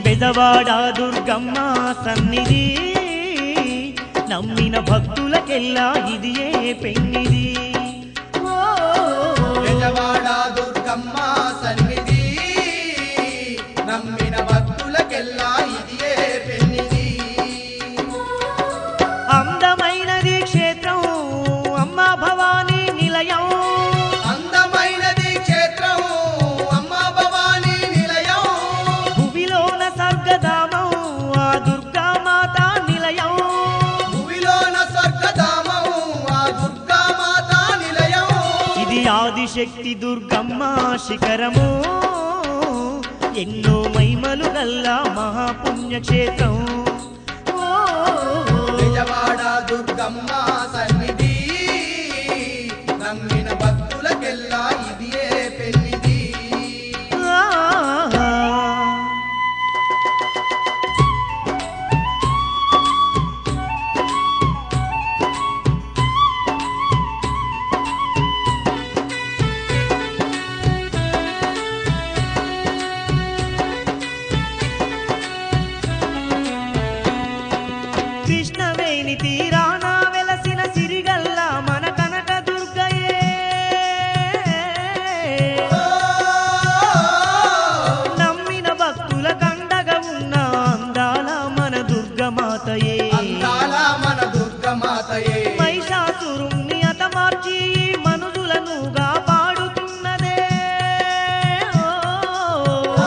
బెదవాడ దుర్గమ్మ సన్నిధి నమ్మిన భక్తులకెల్లా ఇది ఏ పెన్నిది ఓ, బెజవాడ దుర్గమ్మ సన్నిధి నమ్మిన భక్తులకెల్లా ఇదియే పెన్నిది అందమైనది క్షేత్రం అమ్మ భవానీ నిలయం అందమైనది క్షేత్రం అమ్మ భవానీ నిలయం భువిలోన స్వర్గధామం ఆ దుర్గామాత నిలయం భువిలోన స్వర్గధామం ఆ దుర్గామాత నిలయం ఇది ఆదిశక్తి దుర్గమ్మ శిఖరము ఎన్నో మైమలు గల్ల మహాపుణ్యక్షేత్రం ఓ, బెజవాడ దుర్గమ్మ సన్నిధి నమ్మిన భక్తులకెల్లా ఇదియే పెన్నిది ఆ. కృష్ణవేణి తీరాన వెలసిన సిరిగల్ల మన కనక దుర్గయే నమ్మిన భక్తుల కండగా ఉన్న అందాల మన దుర్గమాతయే అందాల మన దుర్గమాతయే మహిషాసురుణ్ణి అతమార్చి మనుజులను కాపాడుతున్నదే ఓ.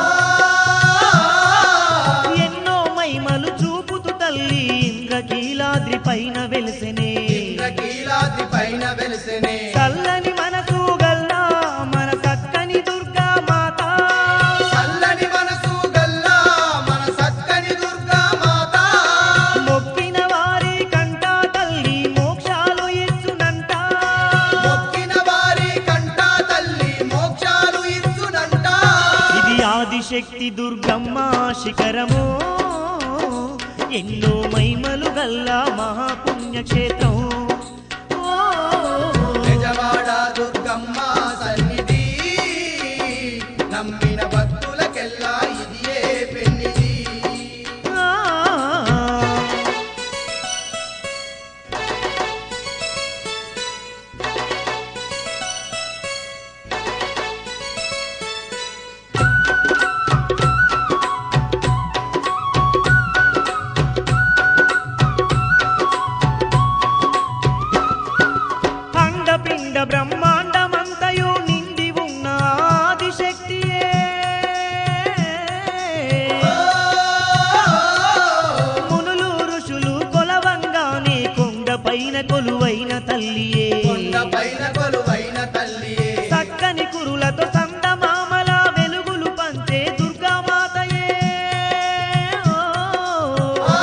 ఎన్నో మైమలు చూపుతూ తల్లి ఇంద్రకీలాద్రి పైన వెలిసెనే ఇంద్రకీలాద్రి పైన వెలిసెనే చల్లని మనసు గల్లా మన చక్కని దుర్గా మాత చల్లని మనసు గల్లా మన సక్కని దుర్గా మాత మొక్కిన వారి కంట తల్లి మోక్షాలు ఇచ్చునంట మొక్కిన వారి కంట తల్లి మోక్షాలు ఇచ్చునంట ఇది ఆదిశక్తి దుర్గమ్మ శిఖరము ఎన్నో మైమలు గల్లా మహాపుణ్యక్షేత్రం ఓ. బెజవాడ దుర్గమ్మ సన్నిధి నమ్మిన భక్తులకెల్లా ఇదియే పెన్నిది ఆ. అండపిండ బ్రహ్మాండమంతయు నిండి ఉన్న ఆదిశక్తియే మునులు ఋషులు కొలవంగానే కొండ పైన కొలువైన తల్లియే కొండ పైన కొలువైన తల్లియే చక్కని కురులతో సందమామల వెలుగులు పంచే దుర్గామాతయే ఓ.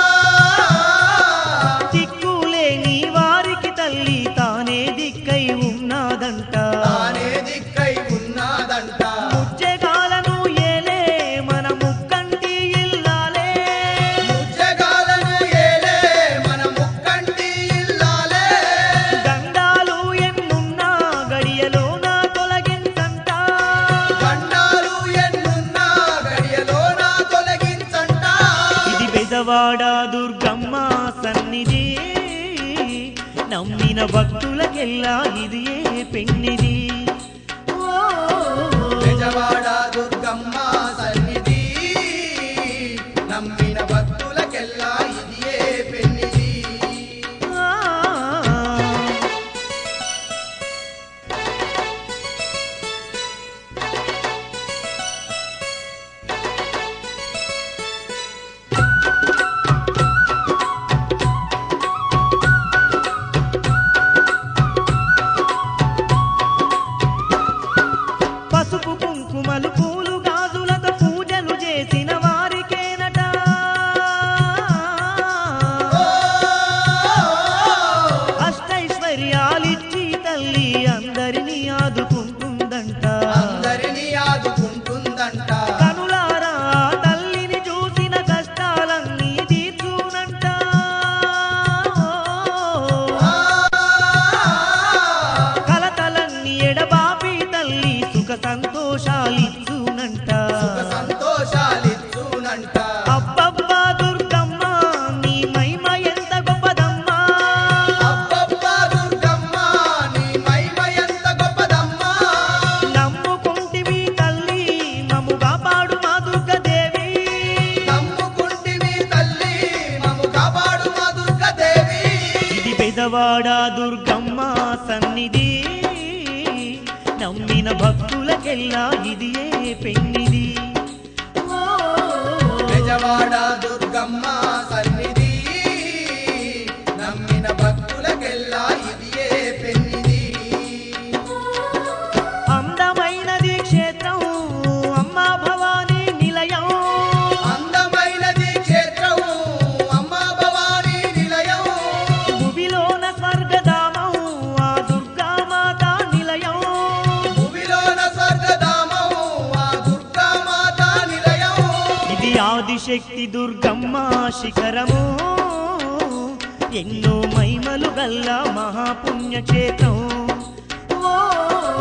దిక్కులేని వారికి తల్లి తానే దిక్కై ఉన్నాదంట తానే దిక్కై ఉన్నదంట ముజ్జగాలను ఏలే మన ముక్కంటి ఇల్లాలే ముజ్జగాలను ఏలే మన ముక్కంటి ఇల్లాలే గండాలు ఎన్నున్నా గడియలోన తొలగించంట గండాలు ఎన్నున్నా గడియలో నా తొలగించంట ఇది బెజవాడ దుర్గమ్మ సన్నిధి నమ్మిన భక్తులకెల్లా ఇది ఏ పెన్నిది ఓ. బెజవాడ దుర్గమ్మ సన్నిధి నమ్మిన భక్తులకెల్లా ఇదియే పెన్నిది ఆ. బెజవాడ దుర్గమ్మ సన్నిధి నమ్మిన భక్తులకెల్లా ఇది ఏ పెన్నిది ఓ, బెజవాడ దుర్గమ్మ సన్నిధి నమ్మిన భక్తులకెల్లా ఇది ఏ పెన్నిది అందమైనది క్షేత్రం అమ్మ భవానీ నిలయం అందమైనది క్షేత్రం అమ్మ భవానీ నిలయం భువిలోన స్వర్గధామం ఆ దుర్గామాత నిలయం భూమిలోన స్వర్గధామం ఆ దుర్గామాత నిలయం ఇది ఆదిశక్తి దుర్గమ్మ శిఖరము ఎన్నో మైమలు గల్ల మహాపుణ్యక్షేత్రం ఓ